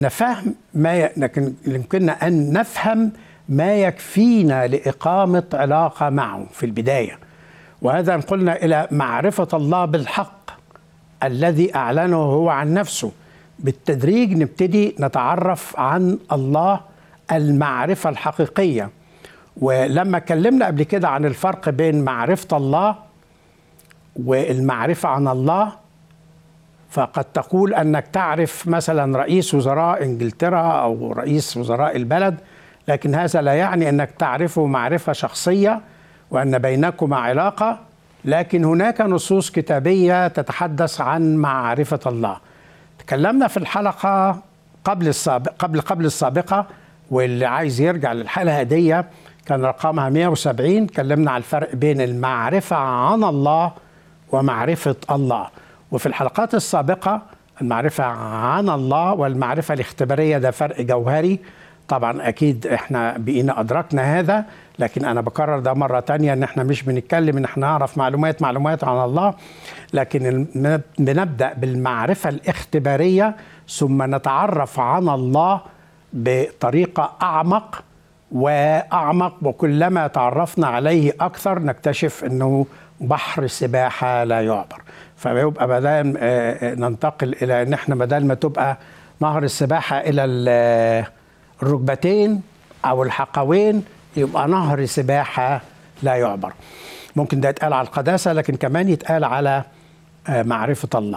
نفهم ما ي... لكن يمكننا ان نفهم ما يكفينا لاقامه علاقه معه في البدايه وهذا قلنا الى معرفه الله بالحق الذي اعلنه هو عن نفسه بالتدريج نبتدي نتعرف عن الله المعرفه الحقيقيه ولما اتكلمنا قبل كده عن الفرق بين معرفه الله والمعرفه عن الله فقد تقول انك تعرف مثلا رئيس وزراء انجلترا او رئيس وزراء البلد لكن هذا لا يعني انك تعرفه معرفه شخصيه وان بينكما علاقه لكن هناك نصوص كتابيه تتحدث عن معرفه الله. تكلمنا في الحلقه قبل السابق قبل قبل السابقه واللي عايز يرجع للحلقه دي كان رقمها 170 تكلمنا على الفرق بين المعرفه عن الله ومعرفه الله. وفي الحلقات السابقة المعرفة عن الله والمعرفة الاختبارية ده فرق جوهري طبعا أكيد إحنا بقينا أدركنا هذا لكن أنا بكرر ده مرة تانية إن إحنا مش بنتكلم إن إحنا نعرف معلومات معلومات عن الله لكن بنبدأ بالمعرفة الاختبارية ثم نتعرف عن الله بطريقة أعمق وأعمق وكلما تعرفنا عليه أكثر نكتشف أنه بحر سباحة لا يعبر فيبقى بدل ننتقل الى ان احنا بدل ما تبقى نهر السباحه الى الركبتين او الحقوين يبقى نهر سباحه لا يعبر. ممكن ده يتقال على القداسه لكن كمان يتقال على معرفه الله.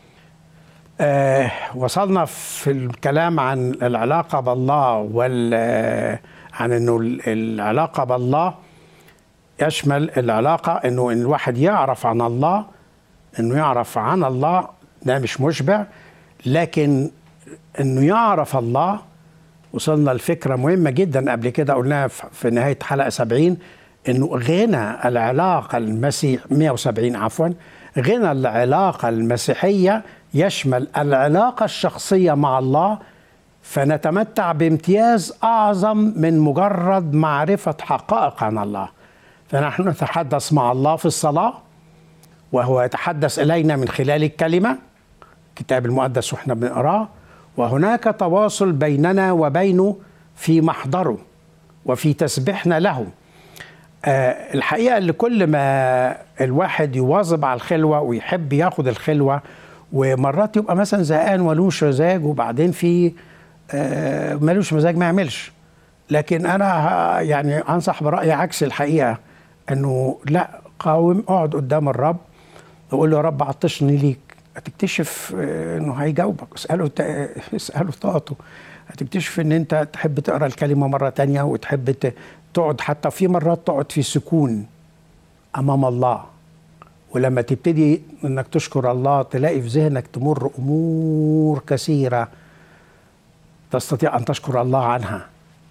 آه وصلنا في الكلام عن العلاقه بالله وال عن انه العلاقه بالله يشمل العلاقه انه ان الواحد يعرف عن الله انه يعرف عن الله ده مش مشبع لكن انه يعرف الله وصلنا لفكرة مهمة جدا قبل كده قلناها في نهاية حلقة 70 انه غنى العلاقة المسيح 170 عفوا غنى العلاقة المسيحية يشمل العلاقة الشخصية مع الله فنتمتع بامتياز أعظم من مجرد معرفة حقائق عن الله فنحن نتحدث مع الله في الصلاة وهو يتحدث الينا من خلال الكلمه الكتاب المقدس واحنا بنقراه وهناك تواصل بيننا وبينه في محضره وفي تسبيحنا له آه الحقيقه اللي كل ما الواحد يواظب على الخلوه ويحب ياخد الخلوه ومرات يبقى مثلا زهقان ولوش مزاج وبعدين في آه ملوش مزاج ما يعملش لكن انا يعني انصح برايي عكس الحقيقه انه لا قاوم اقعد قدام الرب وقول له يا رب عطشني ليك هتكتشف انه هيجاوبك اساله اساله طاقته هتكتشف ان انت تحب تقرا الكلمه مره تانية وتحب تقعد حتى في مرات تقعد في سكون امام الله ولما تبتدي انك تشكر الله تلاقي في ذهنك تمر امور كثيره تستطيع ان تشكر الله عنها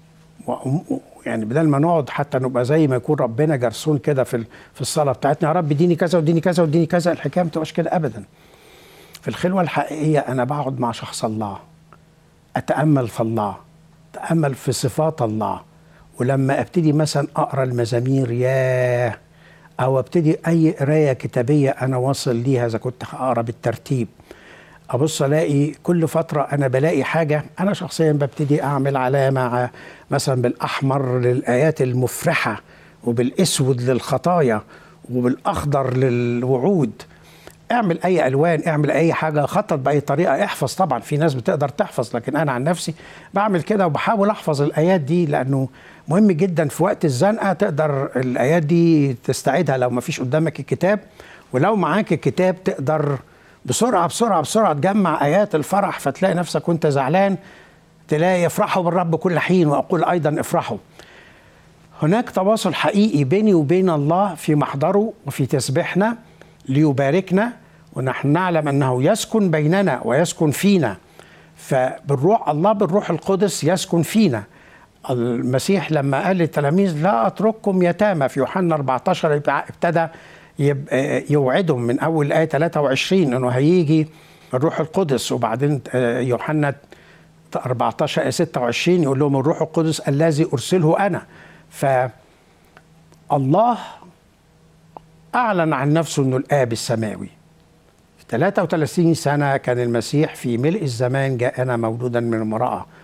يعني بدل ما نقعد حتى نبقى زي ما يكون ربنا جرسون كده في في الصلاه بتاعتنا يا رب اديني كذا واديني كذا واديني كذا الحكايه ما تبقاش كده ابدا. في الخلوه الحقيقيه انا بقعد مع شخص الله اتامل في الله اتامل في صفات الله ولما ابتدي مثلا اقرا المزامير ياه او ابتدي اي قرايه كتابيه انا واصل ليها اذا كنت هقرا بالترتيب ابص الاقي كل فتره انا بلاقي حاجه انا شخصيا ببتدي اعمل علامه مثلا بالاحمر للايات المفرحه وبالاسود للخطايا وبالاخضر للوعود اعمل اي الوان اعمل اي حاجه خطط باي طريقه احفظ طبعا في ناس بتقدر تحفظ لكن انا عن نفسي بعمل كده وبحاول احفظ الايات دي لانه مهم جدا في وقت الزنقه تقدر الايات دي تستعيدها لو ما فيش قدامك الكتاب ولو معاك الكتاب تقدر بسرعه بسرعه بسرعه تجمع ايات الفرح فتلاقي نفسك وانت زعلان تلاقي افرحوا بالرب كل حين واقول ايضا افرحوا. هناك تواصل حقيقي بيني وبين الله في محضره وفي تسبيحنا ليباركنا ونحن نعلم انه يسكن بيننا ويسكن فينا فبالروح الله بالروح القدس يسكن فينا المسيح لما قال للتلاميذ لا اترككم يتامى في يوحنا 14 ابتدى يوعدهم من اول ايه 23 انه هيجي الروح القدس وبعدين يوحنا 14 26 يقول لهم الروح القدس الذي ارسله انا ف الله اعلن عن نفسه انه الاب السماوي 33 سنة كان المسيح في ملء الزمان جاءنا مولودا من امرأة